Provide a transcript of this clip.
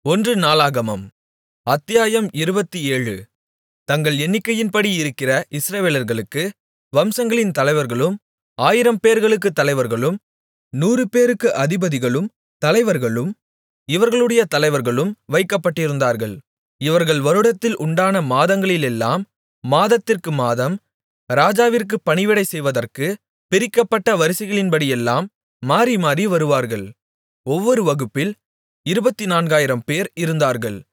ஒன்று நாளாகமம் அத்தியாயம் இருபத்தேழு தங்கள் எண்ணிக்கையின்படி இருக்கிற இஸ்ரவேலர்களுக்கு வம்சங்களின் தலைவர்களும் ஆயிரம்பேர்களுக்குத் தலைவர்களும் நூறுபேருக்கு அதிபதிகளும் தலைவர்களும் இவர்களுடைய தலைவர்களும் வைக்கப்பட்டிருந்தார்கள் இவர்கள் வருடத்தில் உண்டான மாதங்களிலெல்லாம் மாதத்திற்கு மாதம் ராஜாவிற்குப் பணிவிடை செய்வதற்குப் பிரிக்கப்பட்ட வரிசைகளின்படியெல்லாம் மாறிமாறி வருவார்கள் ஒவ்வொரு வகுப்பில் இருபத்துநான்காயிரம்பேர் இருந்தார்கள்